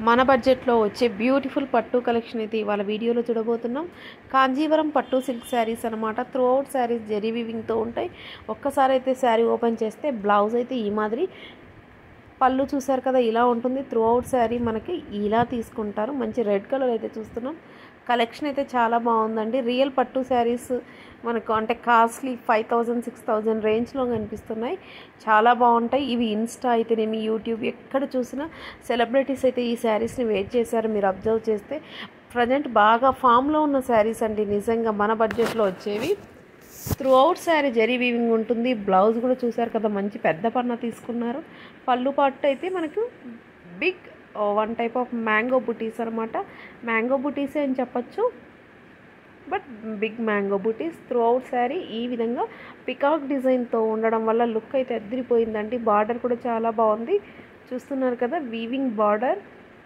మన బడ్జెట్లో వచ్చే బ్యూటిఫుల్ పట్టు కలెక్షన్ అయితే ఇవాళ వీడియోలో చూడబోతున్నాం కాంజీవరం పట్టు సిల్క్ శారీస్ అనమాట త్రూ అవుట్ శారీస్ జెరీ వివింగ్తో ఉంటాయి ఒక్కసారి అయితే శారీ ఓపెన్ చేస్తే బ్లౌజ్ అయితే ఈ మాదిరి పళ్ళు చూసారు కదా ఇలా ఉంటుంది త్రూ అవుట్ శారీ మనకి ఇలా తీసుకుంటారు మంచి రెడ్ కలర్ అయితే చూస్తున్నాం కలెక్షన్ అయితే చాలా బాగుందండి రియల్ పట్టు శారీస్ మనకు అంటే costly five thousand six thousand రేంజ్లో కనిపిస్తున్నాయి చాలా బాగుంటాయి ఇవి ఇన్స్టా అయితేనేమి యూట్యూబ్ ఎక్కడ చూసినా సెలబ్రిటీస్ అయితే ఈ శారీస్ని వెయిట్ చేశారు మీరు అబ్జర్వ్ చేస్తే ప్రజెంట్ బాగా ఫామ్లో ఉన్న శారీస్ అండి నిజంగా మన బడ్జెట్లో వచ్చేవి throughout sari zari weaving ఉంటుంది బ్లౌజ్ కూడా చూసారు కదా మంచి పెద్ద పన్న తీసుకున్నారు పళ్ళు పట్టు అయితే మనకు big one type of mango butis అనమాట మ్యాంగో బుటీసే అని చెప్పచ్చు but big mango butis throughout sari ఈ విధంగా పికాక్ డిజైన్తో ఉండడం వల్ల లుక్ అయితే అద్దరిపోయిందండి బార్డర్ కూడా చాలా బాగుంది చూస్తున్నారు కదా వీవింగ్ బార్డర్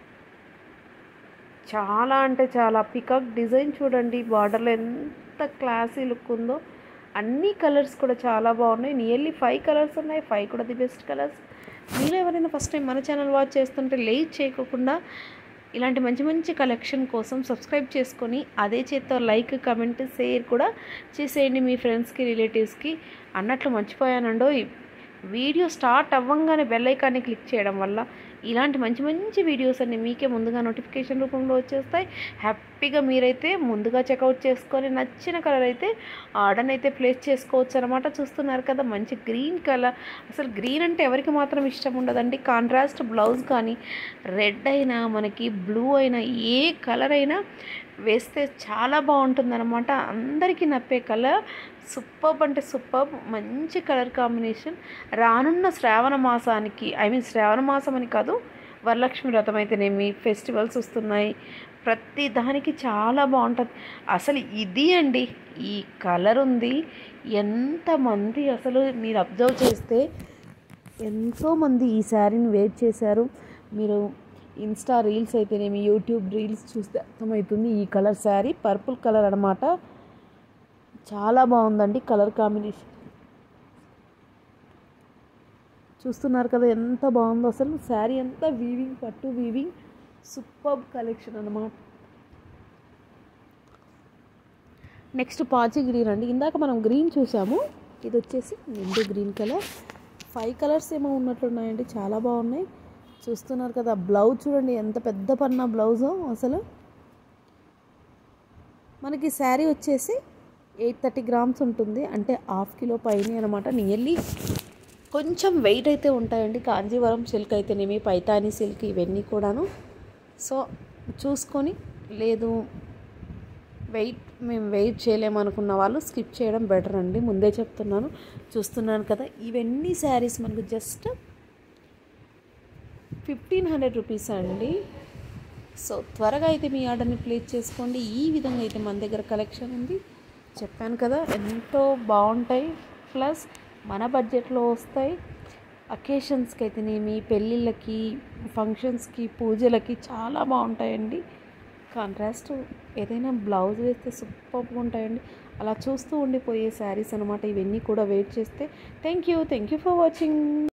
చాలా అంటే చాలా పికాక్ డిజైన్ చూడండి బార్డర్లో ఎంత క్లాసీ లుక్ ఉందో అన్ని కలర్స్ కూడా చాలా బాగున్నాయి నియర్లీ ఫైవ్ కలర్స్ ఉన్నాయి ఫైవ్ కూడా ది బెస్ట్ కలర్స్ మీరు ఎవరైనా ఫస్ట్ టైం మన ఛానల్ వాచ్ చేస్తుంటే లేట్ చేయకుండా ఇలాంటి మంచి మంచి కలెక్షన్ కోసం సబ్స్క్రైబ్ చేసుకొని అదే చేత్తో లైక్ కమెంట్ షేర్ కూడా చేసేయండి మీ ఫ్రెండ్స్కి రిలేటివ్స్కి అన్నట్లు మర్చిపోయానండో వీడియో స్టార్ట్ అవ్వంగానే బెల్ ఐకాన్ని క్లిక్ చేయడం వల్ల ఇలాంటి మంచి మంచి వీడియోస్ అన్ని మీకే ముందుగా నోటిఫికేషన్ రూపంలో వచ్చేస్తాయి హ్యాపీగా మీరైతే ముందుగా చెక్అవుట్ చేసుకొని నచ్చిన కలర్ అయితే ఆర్డర్ అయితే ప్లేస్ చేసుకోవచ్చు అనమాట చూస్తున్నారు కదా మంచి గ్రీన్ కలర్ అసలు గ్రీన్ అంటే ఎవరికి మాత్రం ఇష్టం ఉండదండి కాంట్రాస్ట్ బ్లౌజ్ కానీ రెడ్ అయినా మనకి బ్లూ అయినా ఏ కలర్ అయినా వేస్తే చాలా బాగుంటుందన్నమాట అందరికీ నప్పే కలర్ సూపర్బ్ అంటే సూపర్బ్ మంచి కలర్ కాంబినేషన్ రానున్న శ్రావణ మాసానికి ఐ మీన్ శ్రావణ మాసం అని కాదు వరలక్ష్మి వ్రతం అయితేనేమి ఫెస్టివల్స్ వస్తున్నాయి ప్రతి దానికి చాలా బాగుంటుంది అసలు ఇది అండి ఈ కలర్ ఉంది ఎంతమంది అసలు మీరు అబ్జర్వ్ చేస్తే ఎంతోమంది ఈ శారీని వెయిట్ చేశారు మీరు ఇన్స్టా రీల్స్ అయితేనేమి యూట్యూబ్ రీల్స్ చూస్తే అర్థమవుతుంది ఈ కలర్ శారీ పర్పుల్ కలర్ అనమాట చాలా బాగుందండి కలర్ కాంబినేషన్ చూస్తున్నారు కదా ఎంత బాగుందో అసలు శారీ అంతా వీవింగ్ పట్టు వీవింగ్ సూపర్ కలెక్షన్ అనమాట నెక్స్ట్ పాచి గ్రీన్ అండి ఇందాక మనం గ్రీన్ చూసాము ఇది వచ్చేసి నిండు గ్రీన్ కలర్ ఫైవ్ కలర్స్ ఏమో ఉన్నట్లున్నాయండి చాలా బాగున్నాయి చూస్తున్నారు కదా బ్లౌజ్ చూడండి ఎంత పెద్ద పన్న బ్లౌజో అసలు మనకి శారీ వచ్చేసి ఎయిట్ థర్టీ గ్రామ్స్ ఉంటుంది అంటే హాఫ్ కిలో పైన అనమాట నియర్లీ కొంచెం వెయిట్ అయితే ఉంటాయండి కాంజీవరం సిల్క్ అయితేనేమి పైతానీ సిల్క్ ఇవన్నీ కూడాను సో చూసుకొని లేదు వెయిట్ మేము వెయిట్ చేయలేమనుకున్న వాళ్ళు స్కిప్ చేయడం బెటర్ అండి ముందే చెప్తున్నాను చూస్తున్నాను కదా ఇవన్నీ శారీస్ మనకు జస్ట్ ఫిఫ్టీన్ హండ్రెడ్ రూపీస్ అండి సో త్వరగా అయితే మీ ఆర్డర్ని ప్లేస్ చేసుకోండి ఈ విధంగా అయితే మన దగ్గర కలెక్షన్ ఉంది చెప్పాను కదా ఎంతో బాగుంటాయి ప్లస్ మన బడ్జెట్లో వస్తాయి అకేషన్స్కి అయితేనేమి పెళ్ళిళ్ళకి ఫంక్షన్స్కి పూజలకి చాలా బాగుంటాయండి కాంట్రాస్ట్ ఏదైనా బ్లౌజ్ వేస్తే సూపర్గా ఉంటాయండి అలా చూస్తూ ఉండిపోయే శారీస్ అనమాట ఇవన్నీ కూడా వెయిట్ చేస్తే thank you thank you for watching